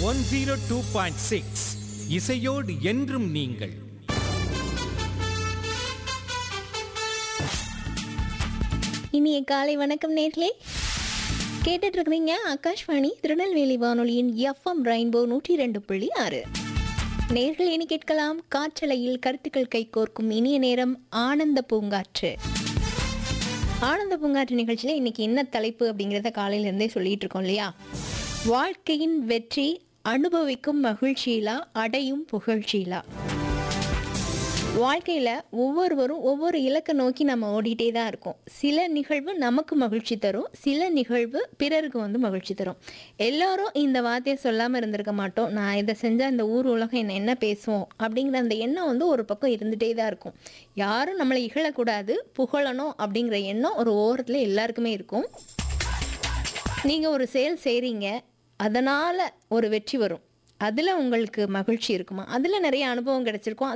one zero two point six இசையோடு என்றும் நீங்கள் இனிய காலை வணக்கம் நேர்களே கேட்டுட்டு இருக்கிறீங்க ஆகாஷ்வாணி திருநெல்வேலி வானொலியின் எஃப்எம் ரெயின்போ நூற்றி ரெண்டு புள்ளி ஆறு நேர்கள் இனி கேட்கலாம் காற்றலையில் கருத்துக்கள் கைகோர்க்கும் இனிய நேரம் ஆனந்த பூங்காற்று ஆனந்த பூங்காற்று நிகழ்ச்சியில் இன்னைக்கு என்ன தலைப்பு அப்படிங்கிறத காலையில இருந்தே சொல்லிட்டு இருக்கோம் இல்லையா வாழ்க்கையின் வெற்றி அனுபவிக்கும் மகிழ்ச்சியிலா அடையும் புகழ்ச்சியிலா வாழ்க்கையில் ஒவ்வொருவரும் ஒவ்வொரு இலக்கை நோக்கி நம்ம ஓடிட்டே தான் இருக்கோம் சில நிகழ்வு நமக்கு மகிழ்ச்சி தரும் சில நிகழ்வு பிறருக்கு வந்து மகிழ்ச்சி தரும் எல்லாரும் இந்த வார்த்தையை சொல்லாமல் இருந்திருக்க மாட்டோம் நான் இதை செஞ்சால் இந்த ஊர் உலகம் என்ன என்ன பேசுவோம் அப்படிங்கிற அந்த எண்ணம் வந்து ஒரு பக்கம் இருந்துகிட்டே தான் இருக்கும் யாரும் நம்மளை இகழக்கூடாது புகழணும் அப்படிங்கிற எண்ணம் ஒரு ஓரத்தில் எல்லாருக்குமே இருக்கும் நீங்கள் ஒரு செயல் செய்கிறீங்க அதனால் ஒரு வெற்றி வரும் அதில் உங்களுக்கு மகிழ்ச்சி இருக்குமா அதில் நிறைய அனுபவம் கிடைச்சிருக்கும்